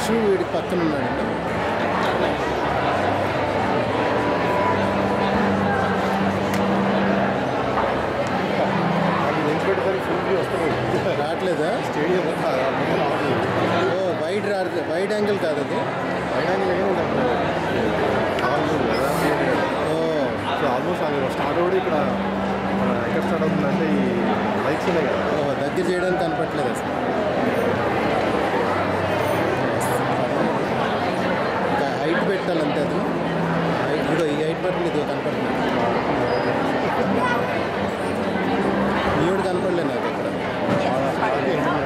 యశు వీడి పక్కన ఉన్నాడండి రావట్లేదా స్టేడియం ఓ వైడ్ రా వైడ్ యాంగిల్ కాదు అది ఓ సో ఆల్మోస్ట్ అది స్టార్ట్ కూడా ఇక్కడ మన ఎక్కడ స్టార్ట్ అవుతుందంటే ఈ బైక్స్ ఉన్నాయి కదా ఓ దగ్గర చేయడానికి కనపట్లేదు అసలు ఇంకా హైట్ పెట్టాలంతే అది హైట్ ఇదిగో ఈ హైట్ బట్టలు ఇదిగో కనపడుతుంది మీడు కనపడలేదు నాకు ఇక్కడ అలాగే